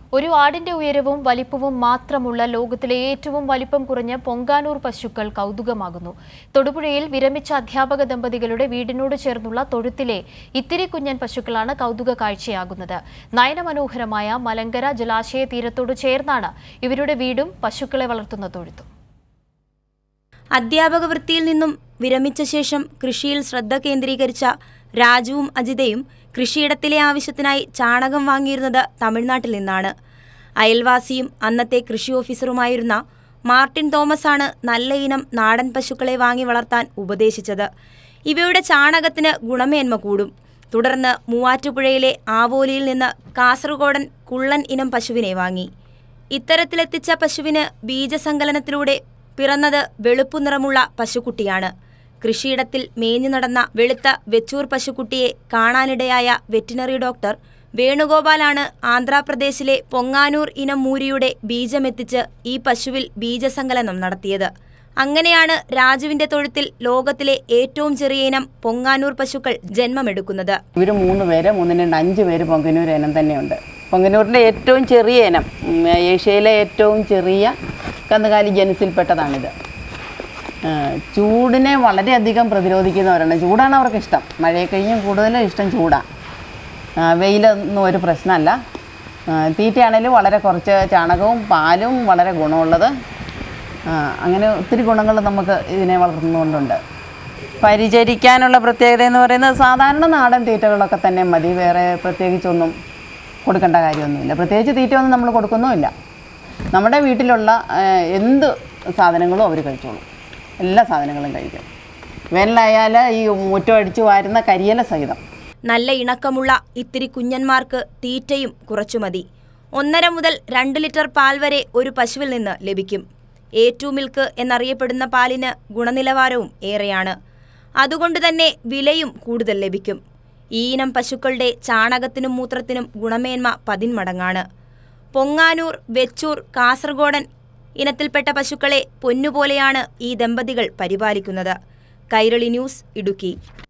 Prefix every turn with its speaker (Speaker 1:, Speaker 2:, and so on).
Speaker 1: ഒരു ആടിന്റെ ഉയരവും വലിപ്പവും മാത്രമുള്ള ലോകത്തിലെ ഏറ്റവും വലിപ്പം കുറഞ്ഞ പൊങ്കാനൂർ പശുക്കൾ കൗതുകമാകുന്നു തൊടുപുഴയിൽ വിരമിച്ച അധ്യാപക ദമ്പതികളുടെ വീടിനോട് ചേർന്നുള്ള തൊഴുത്തിലെ ഇത്തിരി കുഞ്ഞൻ പശുക്കളാണ് കൗതുക കാഴ്ചയാകുന്നത് നയനമനോഹരമായ മലങ്കര ജലാശയ തീരത്തോട് ചേർന്നാണ് ഇവരുടെ വീടും പശുക്കളെ വളർത്തുന്ന തൊഴുത്തും
Speaker 2: അധ്യാപക വൃത്തിയിൽ നിന്നും വിരമിച്ച ശേഷം കൃഷിയിൽ ശ്രദ്ധ കേന്ദ്രീകരിച്ച രാജുവും അജിതയും കൃഷിയിടത്തിലെ ആവശ്യത്തിനായി ചാണകം വാങ്ങിയിരുന്നത് തമിഴ്നാട്ടിൽ നിന്നാണ് അയൽവാസിയും അന്നത്തെ കൃഷി ഓഫീസറുമായിരുന്ന മാർട്ടിൻ തോമസാണ് നല്ല ഇനം നാടൻ പശുക്കളെ വാങ്ങി വളർത്താൻ ഉപദേശിച്ചത് ഇവയുടെ ചാണകത്തിന് ഗുണമേന്മ കൂടും തുടർന്ന് മൂവാറ്റുപുഴയിലെ ആവോലിയിൽ നിന്ന് കാസർഗോഡൻ കുള്ളൻ ഇനം പശുവിനെ വാങ്ങി ഇത്തരത്തിലെത്തിച്ച പശുവിന് ബീജസങ്കലനത്തിലൂടെ പിറന്നത് വെളുപ്പു നിറമുള്ള പശുക്കുട്ടിയാണ് കൃഷിയിടത്തിൽ മേഞ്ഞു നടന്ന വെളുത്ത വെച്ചൂർ പശുക്കുട്ടിയെ കാണാനിടയായ വെറ്റിനറി ഡോക്ടർ വേണുഗോപാലാണ് ആന്ധ്രാപ്രദേശിലെ പൊങ്ങാനൂർ ഇനം മൂരിയുടെ ബീജമെത്തിച്ച് ഈ പശുവിൽ ബീജസങ്കലനം നടത്തിയത് അങ്ങനെയാണ് രാജുവിന്റെ തൊഴുത്തിൽ ലോകത്തിലെ ഏറ്റവും ചെറിയ ഇനം പൊങ്ങാനൂർ പശുക്കൾ ജന്മമെടുക്കുന്നത്
Speaker 3: ഇവർ മൂന്ന് പേര് മൂന്നിന് രണ്ട് അഞ്ച് പേര് പൊങ്കന്നൂർ ഇനം തന്നെയുണ്ട് പൊങ്കന്നൂരിൻ്റെ ഏറ്റവും ചെറിയ ഇനം ഉം, ഏഷ്യയിലെ ഏറ്റവും ചെറിയ കന്നുകാലി ജനുസിൽപ്പെട്ടതാണിത് ആ, ചൂടിനെ വളരെയധികം പ്രതിരോധിക്കുന്നവരാണ് ചൂടാണ് അവർക്ക് ഇഷ്ടം മഴയെ കഴിഞ്ഞും കൂടുതലും ഇഷ്ടം ചൂടാണ് വെയിലൊന്നും ഒരു പ്രശ്നമല്ല ആ, തീറ്റയാണേലും വളരെ കുറച്ച് ചാണകവും പാലും വളരെ ഗുണമുള്ളത് ആ, അങ്ങനെ ഒത്തിരി ഗുണങ്ങൾ നമുക്ക് ഇതിനെ വളർത്തുന്നതുകൊണ്ടുണ്ട് പരിചരിക്കാനുള്ള പ്രത്യേകത എന്ന് പറയുന്നത് സാധാരണ നാടൻ തീറ്റകളൊക്കെ തന്നെ മതി വേറെ പ്രത്യേകിച്ചൊന്നും കൊടുക്കേണ്ട കാര്യമൊന്നുമില്ല പ്രത്യേകിച്ച് തീറ്റയൊന്നും നമ്മൾ കൊടുക്കുന്നുമില്ല നമ്മുടെ വീട്ടിലുള്ള ആ, എന്ത് സാധനങ്ങളും അവർ കഴിച്ചോളും എല്ലാ സാധനങ്ങളും കഴിക്കും വേനലായാൽ ഈ മുറ്റം അടിച്ചു വാരുന്ന കരിയില സഹിതം
Speaker 2: നല്ല ഇണക്കമുള്ള ഇത്തിരി കുഞ്ഞന്മാർക്ക് തീറ്റയും കുറച്ചു മതി ഒന്നര മുതൽ രണ്ട് ലിറ്റർ പാൽ വരെ ഒരു പശുവിൽ നിന്ന് ലഭിക്കും ഏറ്റവും മിൽക്ക് എന്നറിയപ്പെടുന്ന പാലിന് ഗുണനിലവാരവും ഏറെയാണ് അതുകൊണ്ട് തന്നെ വിലയും കൂടുതൽ ലഭിക്കും ഈ ഇനം പശുക്കളുടെ ചാണകത്തിനും മൂത്രത്തിനും ഗുണമേന്മ പതിന്മടങ്ങാണ് പൊങ്ങാനൂർ വെച്ചൂർ കാസർഗോഡൻ ഇനത്തിൽപ്പെട്ട പശുക്കളെ പൊന്നുപോലെയാണ് ഈ ദമ്പതികൾ പരിപാലിക്കുന്നത് കൈരളി ന്യൂസ് ഇടുക്കി